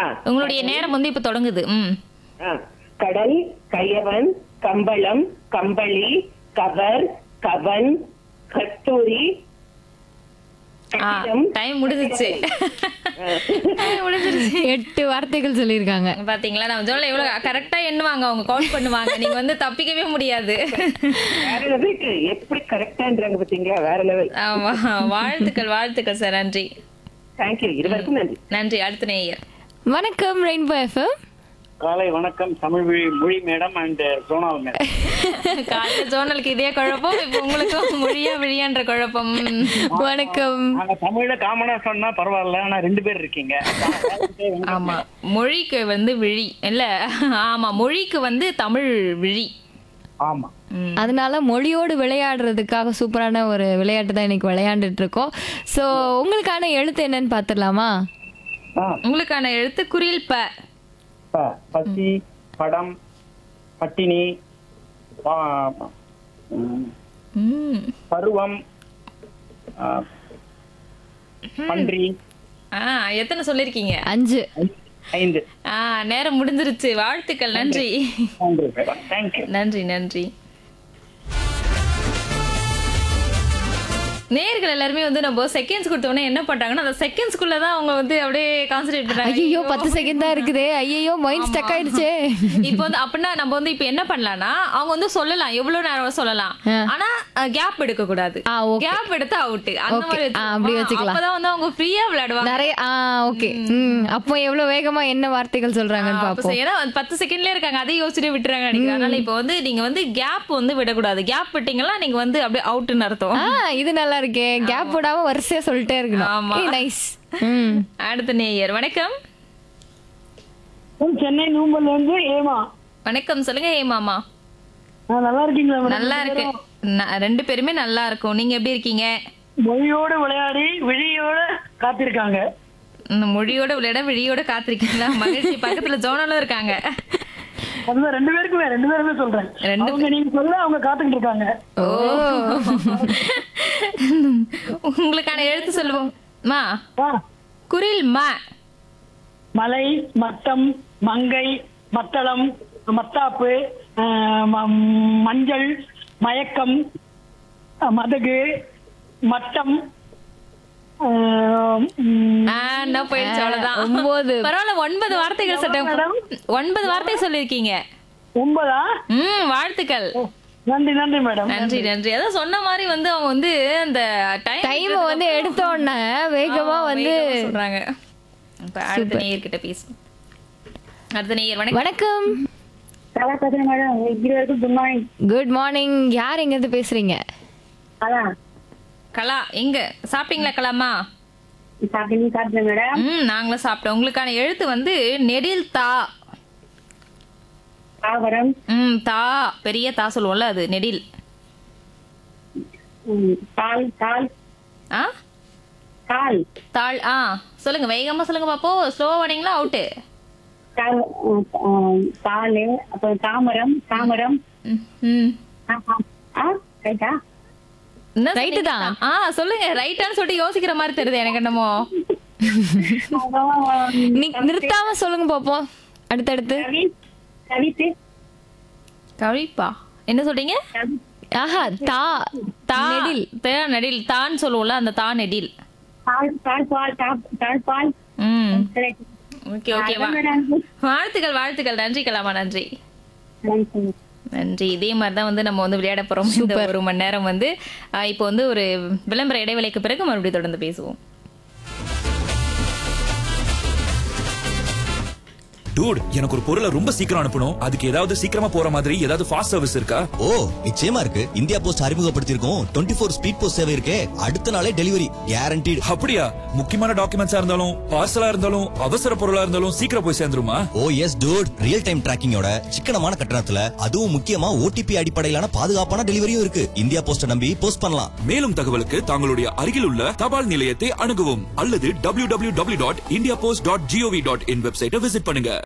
உங்களுடைய நேரம் வந்து இப்ப தொடங்குது ம் ஆ. கடல் கயவன் கம்பளம் கம்பளி கவர் கவன் கத்தூரி கட்டிடம் டைம் முடிஞ்சிருச்சு Time முடிஞ்சிருச்சு எட்டு வார்த்தைகள் சொல்லியிருக்காங்க பாத்தீங்களா நம்ம ஜோன்ல எவ்வளவு கரெக்டா எண்ணுவாங்க அவங்க கவுண்ட் பண்ணுவாங்க நீங்க வந்து தப்பிக்கவே முடியாது வேற லெவலுக்கு எப்படி கரெக்டான்றாங்க பாத்தீங்களா வேற லெவல் ஆமா வாழ்த்துக்கள் வாழ்த்துக்கள் சார் நன்றி தேங்க்யூ இருவருக்கும் நன்றி நன்றி அடுத்த நேயர் வணக்கம் ரெயின்போ எஃப்எம் காலை வணக்கம் தமிழ் மொழி மொழி மேடம் அண்ட் சோனால் மேடம் காலைல ஜோனலுக்கு இதே குழப்பம் இப்ப உங்களுக்கும் மொழியா விழியான்ற குழப்பம் ம். வணக்கம் நாங்க தமிழ்ல காமனா சொன்னா பரவாயில்ல ஆனா ரெண்டு பேர் இருக்கீங்க ஆமா மொழிக்கு வந்து விழி இல்ல ஆமா மொழிக்கு வந்து தமிழ் விழி ஆமா ம். அதனால மொழியோடு விளையாடுறதுக்காக சூப்பரான ஒரு விளையாட்டு தான் இன்னைக்கு விளையாண்டுட்டு இருக்கோம் ஸோ உங்களுக்கான எழுத்து என்னன்னு பார்த்துடலாமா ஆ, உங்களுக்கான எழுத்து குறில் ப ப, பசி படம் பட்டினி பா- ம், ம். பருவம் ஆ, பன்றி ஆ எத்தனை சொல்லிருக்கீங்க அஞ்சு ஐந்து ஆ நேரம் முடிஞ்சிருச்சு வாழ்த்துக்கள் நன்றி மூன்று மேடம் தேங்க்யூ நன்றி நன்றி நேர்கள் எல்லாருமே வந்து நம்ம செகண்ட்ஸ் கொடுத்தோன்னே என்ன பண்றாங்கன்னா அந்த செகண்ட்ஸ்குள்ள தான் அவங்க வந்து அப்படியே கான்சென்ட்ரேட் பண்றாங்க ஐயோ பத்து செகண்ட் தான் இருக்குதே ஐயோ மைண்ட் ஸ்டக் ஆயிடுச்சே இப்போ வந்து அப்படின்னா நம்ம வந்து இப்போ என்ன பண்ணலாம்னா அவங்க வந்து சொல்லலாம் எவ்வளவு நேரம் சொல்லலாம் ஆ. ஆனா கேப் எடுக்க கூடாது ஆ, okay. கேப் எடுத்து அவுட் அந்த Okay. மாதிரி ஆ, அப்படி வச்சுக்கலாம். அப்பதான் வந்து அவங்க ஃப்ரீயா விளையாடுவாங்க நிறைய ஆ ஓகே ம் அப்போ எவ்வளவு வேகமா என்ன வார்த்தைகள் சொல்றாங்கன்னு அப்ப பாப்போம் சரி, ஏன்னா வந்து பத்து செகண்ட்ல இருக்காங்க அதையும் யோசிச்சுட்டு விட்டுறாங்க நினைக்கிறேன் அதனால இப்போ வந்து நீங்க வந்து கேப் வந்து விடக்கூடாது கேப் விட்டீங்கன்னா நீங்க வந்து அப்படியே அவுட்னு அர்த்தம் ஆ இது நல்லா இருக்கே கேப் விடாம வரிசையா சொல்லிட்டே இருக்கணும் ஆமா. ஏய் நைஸ் ம் அடுத்த நேயர் வணக்கம் சென்னை நூம்பல்ல இருந்து ஏமா வணக்கம் சொல்லுங்க ஏ மாமா நான் நல்லா இருக்கீங்களா மேடம் நல்லா இருக்கு ந- ரெண்டு பேருமே நல்லா இருக்கும் நீங்க எப்படி இருக்கீங்க மொழியோட விளையாடி விழியோட காத்திருக்காங்க இந்த மொழியோட விளையாட விழியோட காத்திருக்கீங்களா மகிழ்ச்சி பக்கத்துல ஜோனலும் இருக்காங்க அதுதான் ரெண்டு பேருக்குமே ரெண்டு பேருமே சொல்றேன் ரெண்டு அவங்க நீங்க சொல்ல அவங்க காத்துக்கிட்டு இருக்காங்க உங்களுக்கான எழுத்து சொல்லுவோம் மா வா. குரில் ம மலை மட்டம் மங்கை மத்தளம் மத்தாப்பு ஆஹ், ம- மஞ்சள் மயக்கம் அஹ், மதகு மட்டம் ஆஹ், உம், ஆ, என்ன போயிடுச்சு அவ்வளவுதான் ஒன்பது. பரவாயில்ல ஒன்பது வார்த்தைகள் சட்டம் ஒன்பது வார்த்தை சொல்லிருக்கீங்க ஒன்பதா ம் வாழ்த்துக்கள் நன்றி நன்றி மேடம் நன்றி நன்றி அதான் சொன்ன மாதிரி வந்து அவங்க வந்து அந்த டைம் டைம் வந்து எடுத்த உடனே வேகமா வந்து சொல்றாங்க இப்ப அடுத்த நேயர்கிட்ட பேசும் அடுத்த நேயர் வணக்கம் வணக்கம் நல்லா பேசுறேன் மேடம் இருவருக்கும் குட் மார்னிங் குட் மார்னிங் யார் எங்க இருந்து பேசுறீங்க அதான் கலா எங்க சாப்பிட்டீங்களா கலாமா சாப்பிட்டீங்க சாப்பிட்டேன் மேடம் ம் நாங்களும் சாப்பிட்டோம் உங்களுக்கான எழுத்து வந்து நெடில் தா தாவரம் ம் தா பெரிய தா சொல்லுவோம்ல அது நெடில் உம், தால் தால் ஆ தால் தாள் ஆ சொல்லுங்க வேகமா சொல்லுங்க பாப்போம் ஸ்லோவா வரீங்களா அவுட்டு தால் உம், உம், தாலு அப்புறம் தாமரம் தாமரம் ம் ஆ, ஆ, ஆ, ரைட்டா என்ன Right சொன்னீங்க? தான். ஆ சொல்லுங்க ரைட்டான்னு சொல்லிட்டு யோசிக்கிற மாதிரி தெரியுது எனக்கு என்னமோ நீ- நிறுத்தாம சொல்லுங்க பாப்போம் அடுத்தடுத்து கவி கவித்து கழிப்பா என்ன சொல்றீங்க கவி ஆஹா தா தா நெடில் தே நெடில் தான் சொல்லுவோம்ல அந்த தா நெடில் தால் தால் பால் தால் தால் பால் ம் correct. ஓகே ஓகேவா அதான் மேடம். வாழ்த்துக்கள் வாழ்த்துக்கள் நன்றி கலாமா நன்றி நன்றி. நன்றி இதே மாதிரி தான் வந்து நம்ம வந்து விளையாட போறோம் இந்த ஒரு மணி நேரம் வந்து ஆஹ் இப்போ வந்து ஒரு விளம்பர இடைவேளைக்கு பிறகு மறுபடியும் தொடர்ந்து பேசுவோம் டூட் எனக்கு ஒரு பொருளை ரொம்ப சீக்கிரம் அனுப்பணும் அதுக்கு ஏதாவது சீக்கிரமா போற மாதிரி ஏதாவது ஃபாஸ்ட் சர்வீஸ் இருக்கா ஓ நிச்சயமா இருக்கு இந்தியா போஸ்ட் அறிமுகப்படுத்தியிருக்கோம் டுவெண்ட்டி ஃபோர் ஸ்பீட் போஸ்ட் சேவை இருக்கே அடுத்த நாளே டெலிவரி கேரண்டீடு அப்படியா முக்கியமான டாக்குமெண்ட்ஸா இருந்தாலும் பார்சலா இருந்தாலும் அவசர பொருளா இருந்தாலும் சீக்கிரம் போய் சேர்ந்துருமா oh yes dude real time டிராக்கிங்கோட சிக்கனமான கட்டணத்துல அதுவும் முக்கியமா ஓடிபி அடிப்படையிலான பாதுகாப்பான டெலிவரியும் இருக்கு இந்தியா போஸ்ட நம்பி போஸ்ட் பண்ணலாம் மேலும் தகவலுக்கு தங்களுடைய அருகில் உள்ள தபால் நிலையத்தை அணுகவும் அல்லது www.indiapost.gov.in டாட் வெப்சைட்டை விசிட் பண்ணுங்க